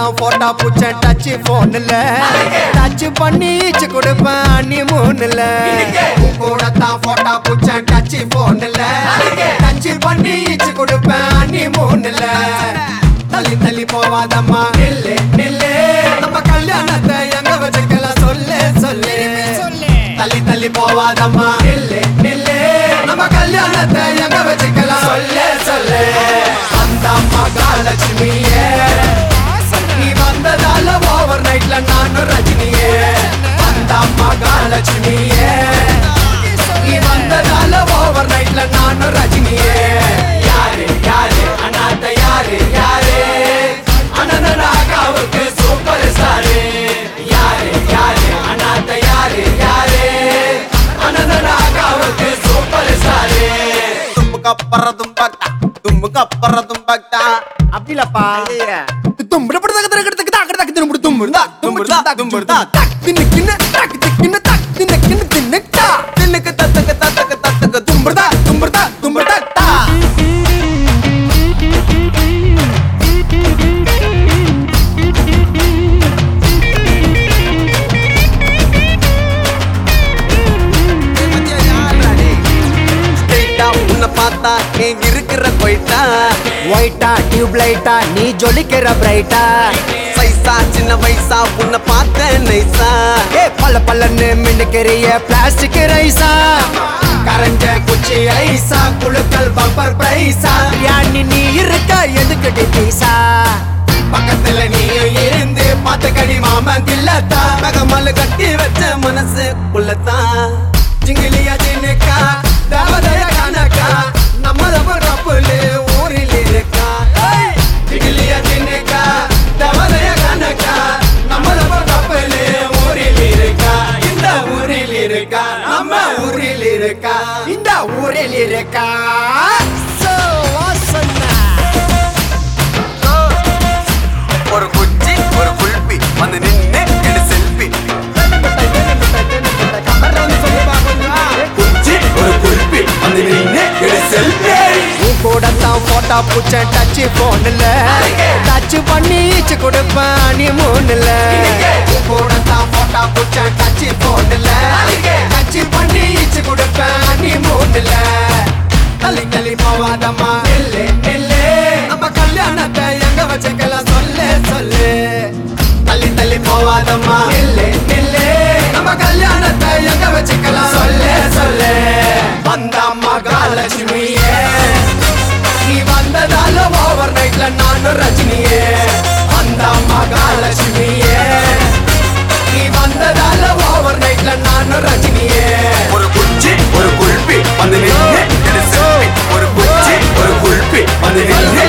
தான் போட்டா பூச்சேன் டச் போன்ல டச் பண்ணி ஈச்சு கொடுப்பேன் நீ மூணுல உன் கூட தான் போட்டா பூச்சேன் டச் போன்ல டச் பண்ணி ஈச்சு கொடுப்பேன் நீ மூணுல தள்ளி தள்ளி போவாதம்மா நில்லு நில்லு நம்ம கல்யாணத்தை எங்க வச்சுக்கலாம் சொல்லு சொல்லு தள்ளி தள்ளி போவாதம்மா நில்லு நில்லு நம்ம கல்யாணத்தை எங்க வச்சுக்கலாம் சொல்லு சொல்லு அந்த மகாலட்சுமியே நீ வந்ததால ஓவர் நைட்ல நானும் ரஜினியே அந்த மகாலட்சுமியே நீ வந்ததால ஓவர் நைட்ல நானும் ரஜினியே யாரு யாரு அண்ணாத்த யாரு யாரு அண்ணனாகாவுக்கு சூப்பர் ஸ்டாரு யாரு யாரு அண்ணாத்த யாரு யாரு அண்ணனாகாவுக்கு சூப்பர் ஸ்டாரு தும்புக்கு அப்புறம் தும்பக்டா தும்புக்கு அப்புறம் தும்பக்டா அப்படிலப்பா ஐயா தின்னுக்கு தத்துக்கு தத்துக்கு தத்துக்கு தும்புடா தும்புடா தும்புடா டா ஸ்ட்ரெயிட்டா உன்னை பார்த்தா நீ இருக்கிற போயிட்டா ஒயிட்டா டியூப் லைட்டா நீ ஜொலிக்கிற பிரைட்டா சைஸா சின்ன வயசா உன்னை பார்த்த நைஸா ஏ பல்ல பல்லன்னு மின்னுக்கிறிய பிளாஸ்டிக் ரைஸா கரஞ்ச குச்சி ஐசா குழுக்கள் பம்பர் பிரைஸா யானி நீ இருக்க எதுக்கடி பீசா பக்கத்துல நீயும் இருந்து பார்த்த கடி மாமன் தில்லத்தா மகமல்லு கட்டி வச்ச மனசு உள்ளத்தான் ஜிங்கிலியா ஜினுக்கா தேவதைய கணக்கா நம்ம ரப்ப கப்புலு ஊரில் இருக்கா ஏய்! ஜிங்கிலியா ஜினுக்கா தேவதைய கணக்கா நம்ம ரப்ப கப்புலு ஊரில் இருக்கா இந்த ஊரில் இருக்கா நம்ம ஊரில் இருக்கா இந்த ஊரில் இருக்கா So, வாசனா. ஒரு குச்சி ஒரு குல்பி வந்து நின்னு எடு செல்ஃபி குச்சி ஒரு குல்பி வந்து நின்னு எடு செல்ஃபி உன் கூட தான் போட்டா பூச்சேன் டச் போன்ல டச் பண்ணி ஈச்சு கொடுப்பேன் நீ மூணுல உன் கூட தான் போட்டா பூச்சேன் டச் போன்ல டச் பண்ணி ஈச்சு கொடுப்பேன் நீ மூணுல தள்ளி தள்ளி போவாதம்மா நில்லு நில்லு நம்ம கல்யாணத்தை எங்க வச்சுக்கலாம் சொல்லு சொல்லு தள்ளி தள்ளி போவாதம்மா நில்லு நில்லு நம்ம கல்யாணத்தை எங்க வச்சுக்கலாம் சொல்லு சொல்லு வந்த மகாலட்சுமியே நீ வந்ததால ஓவர் நைட்ல நானும் ரஜினியே அந்த மகாலட்சுமியே நீ வந்ததால ஓவர் நைட்ல நானும் ரஜினியே ஒரு குச்சி ஒரு குல்பி வந்து நின்னு எடு செல்ஃபி ஒரு குச்சி ஒரு குல்பி வந்து நின்னு